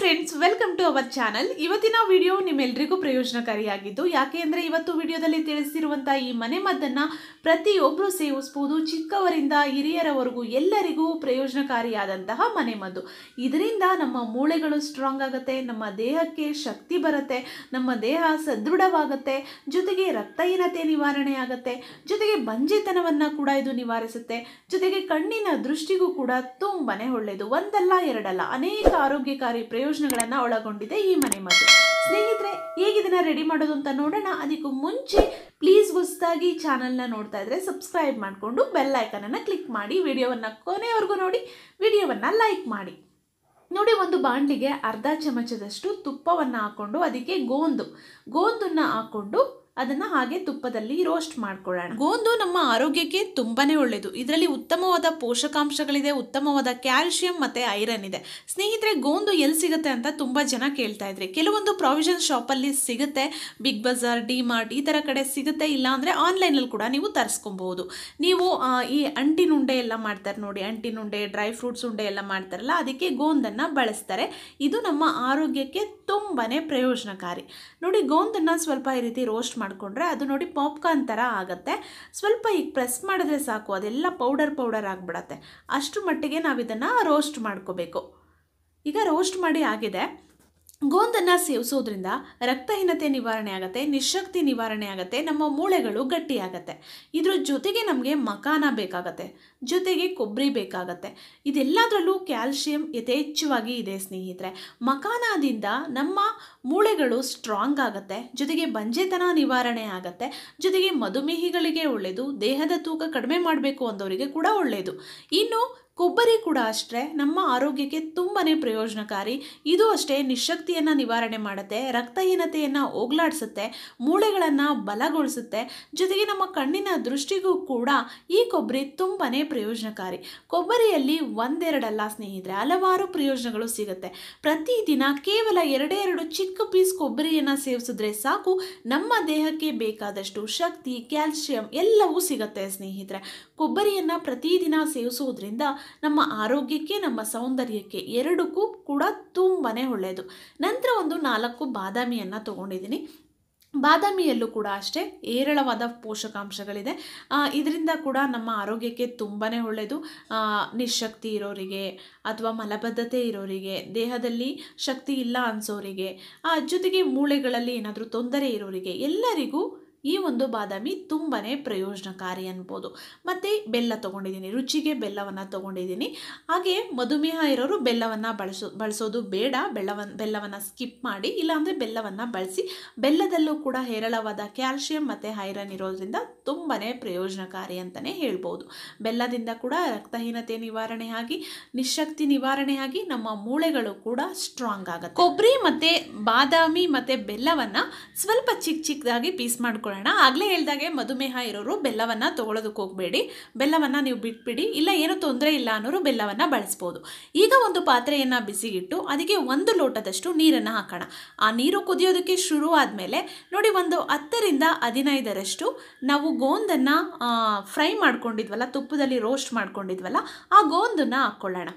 friends welcome to our channel ಇವತ್ತಿನ video ನಿಮ್ಮೆಲ್ರಿಗೂ ಪ್ರಯೋಜನಕಾರಿಯಾಗಿದ್ದು ಯಾಕೆ ಅಂದರೆ ಇವತ್ತು ವಿಡಿಯೋದಲ್ಲಿ ತಿಳಿಸಿರುವಂಥ ಈ ಮನೆ ಮದ್ದನ್ನು ಪ್ರತಿಯೊಬ್ಬರು ಸೇವಿಸ್ಬೋದು ಚಿಕ್ಕವರಿಂದ ಹಿರಿಯರವರೆಗೂ ಎಲ್ಲರಿಗೂ ಪ್ರಯೋಜನಕಾರಿಯಾದಂತಹ ಮನೆ ಮದ್ದು ಇದರಿಂದ ನಮ್ಮ ಮೂಳೆಗಳು ಸ್ಟ್ರಾಂಗ್ ಆಗುತ್ತೆ ನಮ್ಮ ದೇಹಕ್ಕೆ ಶಕ್ತಿ ಬರುತ್ತೆ ನಮ್ಮ ದೇಹ ಸದೃಢವಾಗುತ್ತೆ ಜೊತೆಗೆ ರಕ್ತಹೀನತೆ ನಿವಾರಣೆ ಆಗುತ್ತೆ ಜೊತೆಗೆ ಬಂಜೆತನವನ್ನು ಕೂಡ ಇದು ನಿವಾರಿಸುತ್ತೆ ಜೊತೆಗೆ ಕಣ್ಣಿನ ದೃಷ್ಟಿಗೂ ಕೂಡ ತುಂಬಾನೇ ಒಳ್ಳೆಯದು ಒಂದಲ್ಲ ಎರಡಲ್ಲ ಅನೇಕ ಆರೋಗ್ಯಕಾರಿ ಪ್ರಯೋಜನಗಳನ್ನು ಒಳಗೊಂಡಿದೆ ಈ ಮನೆ ಮದ್ದು ಸ್ನೇಹಿತರೆ ಹೇಗೆ ಇದನ್ನ ರೆಡಿ ಮಾಡೋದು ಅಂತ ನೋಡೋಣ ಅದಕ್ಕೂ ಮುಂಚೆ ಪ್ಲೀಸ್ ಹೊಸದಾಗಿ ಚಾನಲ್ನ ನೋಡ್ತಾ ಇದ್ರೆ ಸಬ್ಸ್ಕ್ರೈಬ್ ಮಾಡಿಕೊಂಡು ಬೆಲ್ ಐಕನನ್ನು ಕ್ಲಿಕ್ ಮಾಡಿ ವಿಡಿಯೋವನ್ನು ಕೊನೆವರೆಗೂ ನೋಡಿ ವಿಡಿಯೋವನ್ನು ಲೈಕ್ ಮಾಡಿ ನೋಡಿ ಒಂದು ಬಾಣಲಿಗೆ ಅರ್ಧ ಚಮಚದಷ್ಟು ತುಪ್ಪವನ್ನು ಹಾಕ್ಕೊಂಡು ಅದಕ್ಕೆ ಗೋಂದು ಗೋಂದನ್ನ ಹಾಕ್ಕೊಂಡು ಅದನ್ನು ಹಾಗೆ ತುಪ್ಪದಲ್ಲಿ ರೋಸ್ಟ್ ಮಾಡ್ಕೊಳ್ಳೋಣ ಗೋಂದು ನಮ್ಮ ಆರೋಗ್ಯಕ್ಕೆ ತುಂಬಾನೇ ಒಳ್ಳೆಯದು ಇದರಲ್ಲಿ ಉತ್ತಮವಾದ ಪೋಷಕಾಂಶಗಳಿದೆ ಉತ್ತಮವಾದ ಕ್ಯಾಲ್ಶಿಯಂ ಮತ್ತು ಐರನ್ ಇದೆ ಸ್ನೇಹಿತರೆ ಗೋಂದು ಎಲ್ಲಿ ಸಿಗುತ್ತೆ ಅಂತ ತುಂಬ ಜನ ಕೇಳ್ತಾ ಇದ್ರಿ ಕೆಲವೊಂದು ಪ್ರಾವಿಷನ್ ಶಾಪಲ್ಲಿ ಸಿಗುತ್ತೆ ಬಿಗ್ ಬಜಾರ್ ಡಿ ಮಾರ್ಟ್ ಈ ಥರ ಕಡೆ ಸಿಗುತ್ತೆ ಇಲ್ಲ ಅಂದರೆ ಆನ್ಲೈನಲ್ಲಿ ಕೂಡ ನೀವು ತರಿಸ್ಕೊಬಹುದು ನೀವು ಆ, ಈ ಅಂಟಿನ ಉಂಡೆ ಎಲ್ಲ ಮಾಡ್ತಾರೆ ನೋಡಿ ಅಂಟಿನ ಉಂಡೆ ಡ್ರೈ ಫ್ರೂಟ್ಸ್ ಉಂಡೆ ಎಲ್ಲ ಮಾಡ್ತಾರಲ್ಲ ಅದಕ್ಕೆ ಗೋಂದನ್ನು ಬಳಸ್ತಾರೆ ಇದು ನಮ್ಮ ಆರೋಗ್ಯಕ್ಕೆ ತುಂಬಾನೇ ಪ್ರಯೋಜನಕಾರಿ ನೋಡಿ ಗೋಂದನ್ನು ಸ್ವಲ್ಪ ಈ ರೀತಿ ರೋಸ್ಟ್ ಮಾಡಿಕೊಂಡ್ರೆ ಅದು ನೋಡಿ ಪಾಪ್ಕಾರ್ನ್ ಥರ ಆಗುತ್ತೆ ಸ್ವಲ್ಪ ಈಗ ಪ್ರೆಸ್ ಮಾಡಿದ್ರೆ ಸಾಕು ಅದೆಲ್ಲ ಪೌಡರ್ ಪೌಡರ್ ಆಗಿಬಿಡತ್ತೆ ಅಷ್ಟು ಮಟ್ಟಿಗೆ ನಾವು ಇದನ್ನು ರೋಸ್ಟ್ ಮಾಡ್ಕೋಬೇಕು ಈಗ ರೋಸ್ಟ್ ಮಾಡಿ ಆಗಿದೆ ಗೋಂದನ್ನು ಸೇವಿಸೋದ್ರಿಂದ ರಕ್ತಹೀನತೆ ನಿವಾರಣೆ ಆಗುತ್ತೆ ನಿಶಕ್ತಿ ನಿವಾರಣೆ ಆಗುತ್ತೆ ನಮ್ಮ ಮೂಳೆಗಳು ಗಟ್ಟಿಯಾಗತ್ತೆ ಇದ್ರ ಜೊತೆಗೆ ನಮಗೆ ಮಕಾನ ಬೇಕಾಗತ್ತೆ ಜೊತೆಗೆ ಕೊಬ್ಬರಿ ಬೇಕಾಗತ್ತೆ ಇದೆಲ್ಲದರಲ್ಲೂ ಕ್ಯಾಲ್ಶಿಯಂ ಯಥೇಚ್ಛವಾಗಿ ಇದೆ ಸ್ನೇಹಿತರೆ ಮಕಾನದಿಂದ ನಮ್ಮ ಮೂಳೆಗಳು ಸ್ಟ್ರಾಂಗ್ ಆಗುತ್ತೆ ಜೊತೆಗೆ ಬಂಜೆತನ ನಿವಾರಣೆ ಆಗುತ್ತೆ ಜೊತೆಗೆ ಮಧುಮೇಹಿಗಳಿಗೆ ಒಳ್ಳೆಯದು ದೇಹದ ತೂಕ ಕಡಿಮೆ ಮಾಡಬೇಕು ಅಂದವರಿಗೆ ಕೂಡ ಒಳ್ಳೆಯದು ಇನ್ನು ಕೊಬ್ಬರಿ ಕೂಡ ಅಷ್ಟೇ ನಮ್ಮ ಆರೋಗ್ಯಕ್ಕೆ ತುಂಬಾ ಪ್ರಯೋಜನಕಾರಿ ಇದು ಅಷ್ಟೇ ನಿಶಕ್ತಿಯನ್ನು ನಿವಾರಣೆ ಮಾಡುತ್ತೆ ರಕ್ತಹೀನತೆಯನ್ನು ಹೋಗ್ಲಾಡಿಸುತ್ತೆ ಮೂಳೆಗಳನ್ನು ಬಲಗೊಳಿಸುತ್ತೆ ಜೊತೆಗೆ ನಮ್ಮ ಕಣ್ಣಿನ ದೃಷ್ಟಿಗೂ ಕೂಡ ಈ ಕೊಬ್ಬರಿ ತುಂಬಾ ಪ್ರಯೋಜನಕಾರಿ ಕೊಬ್ಬರಿಯಲ್ಲಿ ಒಂದೆರಡಲ್ಲ ಸ್ನೇಹಿತರೆ ಹಲವಾರು ಪ್ರಯೋಜನಗಳು ಸಿಗುತ್ತೆ ಪ್ರತಿದಿನ ಕೇವಲ ಎರಡೇ ಎರಡು ಚಿಕ್ಕ ಪೀಸ್ ಕೊಬ್ಬರಿಯನ್ನು ಸೇವಿಸಿದ್ರೆ ಸಾಕು ನಮ್ಮ ದೇಹಕ್ಕೆ ಬೇಕಾದಷ್ಟು ಶಕ್ತಿ ಕ್ಯಾಲ್ಶಿಯಂ ಎಲ್ಲವೂ ಸಿಗುತ್ತೆ ಸ್ನೇಹಿತರೆ ಕೊಬ್ಬರಿಯನ್ನು ಪ್ರತಿದಿನ ಸೇವಿಸೋದ್ರಿಂದ ನಮ್ಮ ಆರೋಗ್ಯಕ್ಕೆ ನಮ್ಮ ಸೌಂದರ್ಯಕ್ಕೆ ಎರಡಕ್ಕೂ ಕೂಡ ತುಂಬಾ ಒಳ್ಳೆಯದು ನಂತರ ಒಂದು ನಾಲ್ಕು ಬಾದಾಮಿಯನ್ನು ತೊಗೊಂಡಿದ್ದೀನಿ ಬಾದಾಮಿಯಲ್ಲೂ ಕೂಡ ಅಷ್ಟೇ ಹೇರಳವಾದ ಪೋಷಕಾಂಶಗಳಿದೆ ಇದರಿಂದ ಕೂಡ ನಮ್ಮ ಆರೋಗ್ಯಕ್ಕೆ ತುಂಬಾ ಒಳ್ಳೆಯದು ಆ, ನಿಶಕ್ತಿ ಇರೋರಿಗೆ ಅಥವಾ ಮಲಬದ್ಧತೆ ಇರೋರಿಗೆ ದೇಹದಲ್ಲಿ ಶಕ್ತಿ ಇಲ್ಲ ಅನಿಸೋರಿಗೆ ಜೊತೆಗೆ ಮೂಳೆಗಳಲ್ಲಿ ಏನಾದರೂ ತೊಂದರೆ ಇರೋರಿಗೆ ಎಲ್ಲರಿಗೂ ಈ ಒಂದು ಬಾದಾಮಿ ತುಂಬಾ ಪ್ರಯೋಜನಕಾರಿ ಅನ್ಬೋದು ಮತ್ತು ಬೆಲ್ಲ ತೊಗೊಂಡಿದ್ದೀನಿ ರುಚಿಗೆ ಬೆಲ್ಲವನ್ನು ತೊಗೊಂಡಿದ್ದೀನಿ ಹಾಗೆ ಮಧುಮೇಹ ಇರೋರು ಬೆಲ್ಲವನ್ನು ಬಳಸೋ ಬಳಸೋದು ಬೇಡ ಬೆಲ್ಲವನ್ನು ಬೆಲ್ಲವನ್ನು ಸ್ಕಿಪ್ ಮಾಡಿ ಇಲ್ಲಾಂದರೆ ಬೆಲ್ಲವನ್ನು ಬಳಸಿ ಬೆಲ್ಲದಲ್ಲೂ ಕೂಡ ಹೇರಳವಾದ ಕ್ಯಾಲ್ಶಿಯಂ ಮತ್ತು ಐರನ್ ಇರೋದ್ರಿಂದ ತುಂಬಾ ಪ್ರಯೋಜನಕಾರಿ ಅಂತಲೇ ಹೇಳ್ಬೋದು ಬೆಲ್ಲದಿಂದ ಕೂಡ ರಕ್ತಹೀನತೆ ನಿವಾರಣೆ ಆಗಿ ನಿಶಕ್ತಿ ನಿವಾರಣೆ ಆಗಿ ನಮ್ಮ ಮೂಳೆಗಳು ಕೂಡ ಸ್ಟ್ರಾಂಗ್ ಆಗುತ್ತೆ ಕೊಬ್ಬರಿ ಮತ್ತು ಬಾದಾಮಿ ಮತ್ತು ಬೆಲ್ಲವನ್ನು ಸ್ವಲ್ಪ ಚಿಕ್ಕ ಚಿಕ್ಕದಾಗಿ ಪೀಸ್ ಮಾಡ್ಕೊಳ್ಳೋಣ ಆಗಲೇ ಹೇಳ್ದಾಗೆ ಮಧುಮೇಹ ಇರೋರು ಬೆಲ್ಲವನ್ನು ತೊಗೊಳೋದಕ್ಕೆ ಹೋಗಬೇಡಿ ಬೆಲ್ಲವನ್ನು ನೀವು ಬಿಟ್ಬಿಡಿ ಇಲ್ಲ ಏನೂ ತೊಂದರೆ ಇಲ್ಲ ಅನ್ನೋರು ಬೆಲ್ಲವನ್ನು ಬಳಸ್ಬೋದು ಈಗ ಒಂದು ಪಾತ್ರೆಯನ್ನು ಬಿಸಿಗಿಟ್ಟು ಅದಕ್ಕೆ ಒಂದು ಲೋಟದಷ್ಟು ನೀರನ್ನು ಹಾಕೋಣ ಆ ನೀರು ಕುದಿಯೋದಕ್ಕೆ ಶುರು ಆದಮೇಲೆ ನೋಡಿ ಒಂದು ಹತ್ತರಿಂದ ಹದಿನೈದರಷ್ಟು ನಾವು ಗೋಂದನ್ನು ಫ್ರೈ ಮಾಡ್ಕೊಂಡಿದ್ವಲ್ಲ ತುಪ್ಪದಲ್ಲಿ ರೋಸ್ಟ್ ಮಾಡ್ಕೊಂಡಿದ್ವಲ್ಲ ಆ ಗೋಂದನ್ನು ಹಾಕ್ಕೊಳ್ಳೋಣ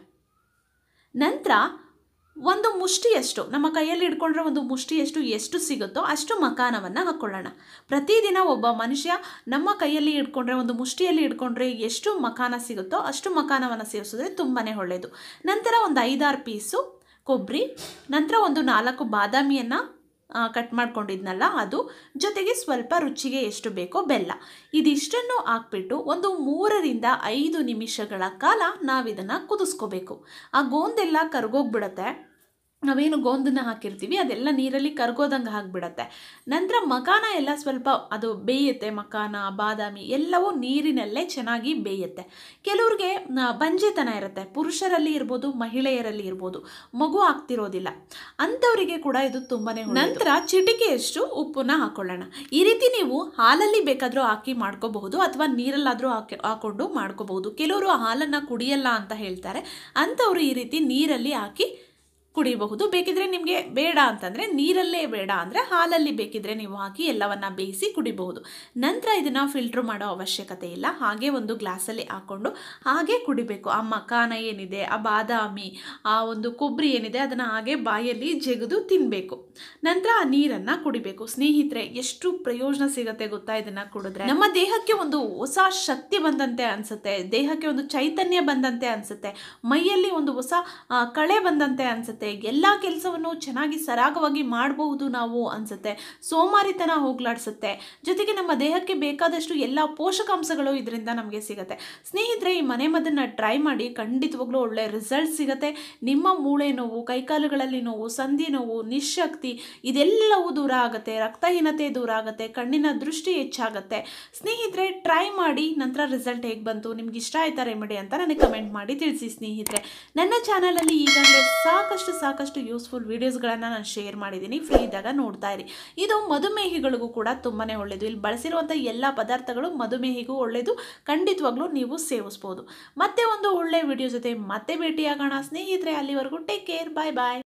ನಂತರ ಒಂದು ಮುಷ್ಟಿಯಷ್ಟು ನಮ್ಮ ಕೈಯಲ್ಲಿ ಹಿಡ್ಕೊಂಡ್ರೆ ಒಂದು ಮುಷ್ಟಿಯಷ್ಟು ಎಷ್ಟು ಸಿಗುತ್ತೋ ಅಷ್ಟು ಮಕಾನವನ್ನು ಹಾಕ್ಕೊಳ್ಳೋಣ ಪ್ರತಿದಿನ ಒಬ್ಬ ಮನುಷ್ಯ ನಮ್ಮ ಕೈಯಲ್ಲಿ ಹಿಡ್ಕೊಂಡ್ರೆ ಒಂದು ಮುಷ್ಟಿಯಲ್ಲಿ ಹಿಡ್ಕೊಂಡ್ರೆ ಎಷ್ಟು ಮಕಾನ ಸಿಗುತ್ತೋ ಅಷ್ಟು ಮಕಾನವನ್ನು ಸೇವಿಸಿದ್ರೆ ತುಂಬಾ ಒಳ್ಳೆಯದು ನಂತರ ಒಂದು ಐದಾರು ಪೀಸು ಕೊಬ್ಬರಿ ನಂತರ ಒಂದು ನಾಲ್ಕು ಬಾದಾಮಿಯನ್ನು ಕಟ್ ಮಾಡ್ಕೊಂಡಿದ್ನಲ್ಲ ಅದು ಜೊತೆಗೆ ಸ್ವಲ್ಪ ರುಚಿಗೆ ಎಷ್ಟು ಬೇಕೋ ಬೆಲ್ಲ ಇದಿಷ್ಟನ್ನು ಹಾಕ್ಬಿಟ್ಟು ಒಂದು ಮೂರರಿಂದ ಐದು ನಿಮಿಷಗಳ ಕಾಲ ನಾವಿದನ್ನು ಕುದಿಸ್ಕೋಬೇಕು ಆ ಗೋಂದೆಲ್ಲ ಕರ್ಗೋಗ್ಬಿಡತ್ತೆ ನಾವೇನು ಗೋಂದನ್ನ ಹಾಕಿರ್ತೀವಿ ಅದೆಲ್ಲ ನೀರಲ್ಲಿ ಕರ್ಗೋದಂಗೆ ಆಗಿಬಿಡತ್ತೆ ನಂತರ ಮಕಾನ ಎಲ್ಲ ಸ್ವಲ್ಪ ಅದು ಬೇಯುತ್ತೆ ಮಕಾನ ಬಾದಾಮಿ ಎಲ್ಲವೂ ನೀರಿನಲ್ಲೇ ಚೆನ್ನಾಗಿ ಬೇಯುತ್ತೆ ಕೆಲವ್ರಿಗೆ ನ- ಬಂಜೆತನ ಇರುತ್ತೆ ಪುರುಷರಲ್ಲಿ ಇರ್ಬೋದು ಮಹಿಳೆಯರಲ್ಲಿ ಇರ್ಬೋದು ಮಗು ಆಗ್ತಿರೋದಿಲ್ಲ ಅಂಥವರಿಗೆ ಕೂಡ ಇದು ತುಂಬಾ ನಂತರ ಚಿಟಿಕೆಯಷ್ಟು ಉಪ್ಪನ್ನ ಹಾಕೊಳ್ಳೋಣ ಈ ರೀತಿ ನೀವು ಹಾಲಲ್ಲಿ ಬೇಕಾದರೂ ಹಾಕಿ ಮಾಡ್ಕೋಬಹುದು ಅಥವಾ ನೀರಲ್ಲಾದರೂ ಹಾಕಿ ಹಾಕೊಂಡು ಮಾಡ್ಕೋಬಹುದು ಕೆಲವರು ಹಾಲನ್ನು ಕುಡಿಯಲ್ಲ ಅಂತ ಹೇಳ್ತಾರೆ ಅಂಥವ್ರು ಈ ರೀತಿ ನೀರಲ್ಲಿ ಹಾಕಿ ಕುಡಿಯಬಹುದು ಬೇಕಿದ್ರೆ ನಿಮಗೆ ಬೇಡ ಅಂತಂದರೆ ನೀರಲ್ಲೇ ಬೇಡ ಅಂದರೆ ಹಾಲಲ್ಲಿ ಬೇಕಿದ್ರೆ ನೀವು ಹಾಕಿ ಎಲ್ಲವನ್ನ ಬೇಯಿಸಿ ಕುಡಿಬಹುದು ನಂತರ ಇದನ್ನು ಫಿಲ್ಟ್ರ್ ಮಾಡೋ ಅವಶ್ಯಕತೆ ಇಲ್ಲ ಹಾಗೆ ಒಂದು ಗ್ಲಾಸಲ್ಲಿ ಹಾಕ್ಕೊಂಡು ಹಾಗೆ ಕುಡಿಬೇಕು ಆ ಮಕಾನ ಏನಿದೆ ಆ ಬಾದಾಮಿ ಆ ಒಂದು ಕೊಬ್ಬರಿ ಏನಿದೆ ಅದನ್ನು ಹಾಗೆ ಬಾಯಲ್ಲಿ ಜಗಿದು ತಿನ್ನಬೇಕು ನಂತರ ಆ ನೀರನ್ನು ಕುಡಿಬೇಕು ಸ್ನೇಹಿತರೆ ಎಷ್ಟು ಪ್ರಯೋಜನ ಸಿಗುತ್ತೆ ಗೊತ್ತಾ ಇದನ್ನು ಕುಡಿದ್ರೆ ನಮ್ಮ ದೇಹಕ್ಕೆ ಒಂದು ಹೊಸ ಶಕ್ತಿ ಬಂದಂತೆ ಅನಿಸುತ್ತೆ ದೇಹಕ್ಕೆ ಒಂದು ಚೈತನ್ಯ ಬಂದಂತೆ ಅನಿಸುತ್ತೆ ಮೈಯಲ್ಲಿ ಒಂದು ಹೊಸ ಆ, ಕಳೆ ಬಂದಂತೆ ಅನಿಸುತ್ತೆ ಎಲ್ಲ ಕೆಲಸವನ್ನು ಚೆನ್ನಾಗಿ ಸರಾಗವಾಗಿ ಮಾಡಬಹುದು ನಾವು ಅನಿಸುತ್ತೆ ಸೋಮಾರಿತನ ಹೋಗ್ಲಾಡಿಸುತ್ತೆ ಜೊತೆಗೆ ನಮ್ಮ ದೇಹಕ್ಕೆ ಬೇಕಾದಷ್ಟು ಎಲ್ಲ ಪೋಷಕಾಂಶಗಳು ಇದರಿಂದ ನಮಗೆ ಸಿಗುತ್ತೆ ಸ್ನೇಹಿತರೆ ಈ ಮನೆ ಮದ್ದನ್ನು ಟ್ರೈ ಮಾಡಿ ಖಂಡಿತವಾಗ್ಲೂ ಒಳ್ಳೆ ರಿಸಲ್ಟ್ ಸಿಗುತ್ತೆ ನಿಮ್ಮ ಮೂಳೆ ನೋವು ಕೈಕಾಲುಗಳಲ್ಲಿ ನೋವು ಸಂಧಿ ನೋವು ನಿಶಕ್ತಿ ಇದೆಲ್ಲವೂ ದೂರ ಆಗುತ್ತೆ ರಕ್ತಹೀನತೆ ದೂರ ಆಗುತ್ತೆ ಕಣ್ಣಿನ ದೃಷ್ಟಿ ಹೆಚ್ಚಾಗುತ್ತೆ ಸ್ನೇಹಿತರೆ ಟ್ರೈ ಮಾಡಿ ನಂತರ ರಿಸಲ್ಟ್ ಹೇಗೆ ಬಂತು ನಿಮ್ಗೆ ಇಷ್ಟ ಆಯ್ತಾ ರೆಮಿಡಿ ಅಂತ ನನಗೆ ಕಮೆಂಟ್ ಮಾಡಿ ತಿಳಿಸಿ ಸ್ನೇಹಿತರೆ ನನ್ನ ಚಾನಲಲ್ಲಿ ಈಗಾಗಲೇ ಸಾಕಷ್ಟು ಸಾಕಷ್ಟು ಯೂಸ್ಫುಲ್ ವೀಡಿಯೋಸ್ಗಳನ್ನು ನಾನು ಶೇರ್ ಮಾಡಿದ್ದೀನಿ ಫ್ರೀ ಇದ್ದಾಗ ನೋಡ್ತಾ ಇರಿ ಇದು ಮಧುಮೇಹಿಗಳಿಗೂ ಕೂಡ ತುಂಬಾ ಒಳ್ಳೆಯದು ಇಲ್ಲಿ ಬಳಸಿರುವಂಥ ಎಲ್ಲ ಪದಾರ್ಥಗಳು ಮಧುಮೇಹಿಗೂ ಒಳ್ಳೆಯದು ಖಂಡಿತವಾಗ್ಲೂ ನೀವು ಸೇವಿಸ್ಬೋದು ಮತ್ತೆ ಒಂದು ಒಳ್ಳೆ ವಿಡಿಯೋ ಜೊತೆ ಮತ್ತೆ ಭೇಟಿಯಾಗೋಣ ಸ್ನೇಹಿತರೆ ಅಲ್ಲಿವರೆಗೂ ಟೇಕ್ ಕೇರ್ ಬಾಯ್ ಬಾಯ್